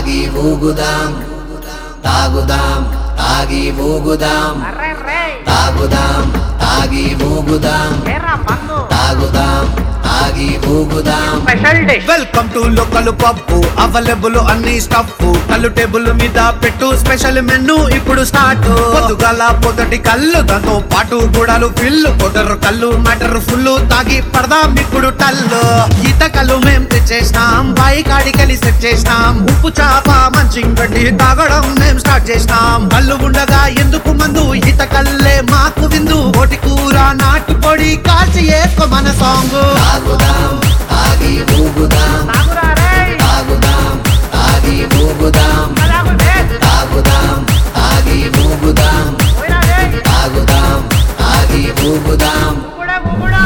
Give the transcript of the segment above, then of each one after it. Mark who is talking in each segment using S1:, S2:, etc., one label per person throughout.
S1: తాగి ఊగుదాం తాగుదాం తాగి ఊగుదాం
S2: అర్రే రే
S1: తాగుదాం తాగి ఊగుదాం
S2: ఏరా మందు
S1: తాగుదాం తాగి ఊగుదాం
S2: special day
S3: welcome to local పప్పు అవైలబుల్ అన్ని స్టఫ్ కళ్ళు టేబుల్ మీద పెట్టు స్పెషల్ మెనూ ఇప్పుడు స్టార్ట్ పొద్దుగాల పొదటి కళ్ళు దాంతో పాటు గుడాలు ఫిల్లు పొదరు కళ్ళు మటర్ ఫుల్ తాగి పడదాం ఇప్పుడు టల్లు ఈత కళ్ళు మేం తెచ్చేసినాం బాయి కాడికెళ్ళి సెట్ చేసినాం ఉప్పు చాప మంచి గడ్డి తాగడం మేం స్టార్ట్ చేసినాం కళ్ళు ఉండగా ఎందుకు మందు ఈత కల్లే మాకు విందు ఓటి కూర నాటు పొడి కాల్చి ఏకో మన సాంగ్
S1: తాగుదాం తాగి ఊగుదాం
S2: తాగురా రే
S1: తాగుదాం తాగి ఊగుదాం
S2: తాగు రే
S1: తాగుదాం తాగి ఊగుదాం
S2: పోయిరా రే
S1: తాగుదాం తాగి ఊగుదాం
S2: గుగుడా గుగుడా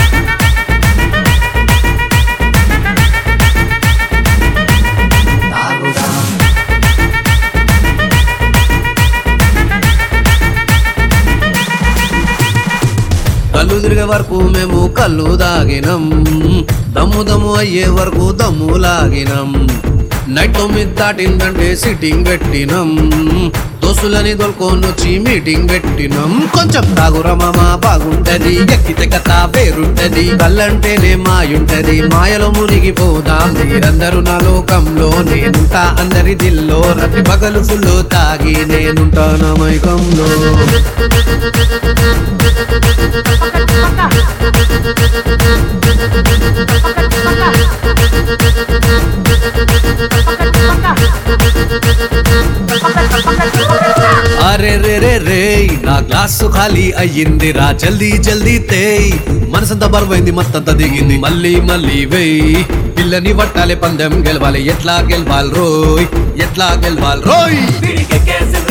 S1: తాగుదాం
S4: కళ్ళు తిరిగే వరకు మేము కళ్ళు దాగినం దమ్ము దమ్ము అయ్యే వరకు దమ్ము లాగినం నైట్ తొమ్మిది దాటిందంటే సిట్టింగ్ పెట్టినం దోస్తులని దొల్కొనొచ్చి మీటింగ్ పెట్టినం కొంచెం తాగురా మామ బాగుంటది ఎక్కితే కథ వేరుంటది కళ్ళంటేనే మాయుంటది మాయలో మునిగిపోదాం మీరందరూ నా లోకంలో నేనుంటా అందరి దిల్లో రతి పగలు ఫుల్ తాగి నేనుంటా నా మైకంలో అరే రే రే రే నా గ్లాసు ఖాళీ అయ్యింది రా జల్దీ జల్దీ తేయ్ మనసంతా బరువైంది మత్తంతా దిగింది మళ్ళీ మళ్ళీ వేయ్ పిల్లని పట్టాలి పందెం గెలవాలి ఎట్లా గెలవాలి రోయ్ ఎట్లా గెలవాలి రోయ్
S5: పిడికెక్కేసింది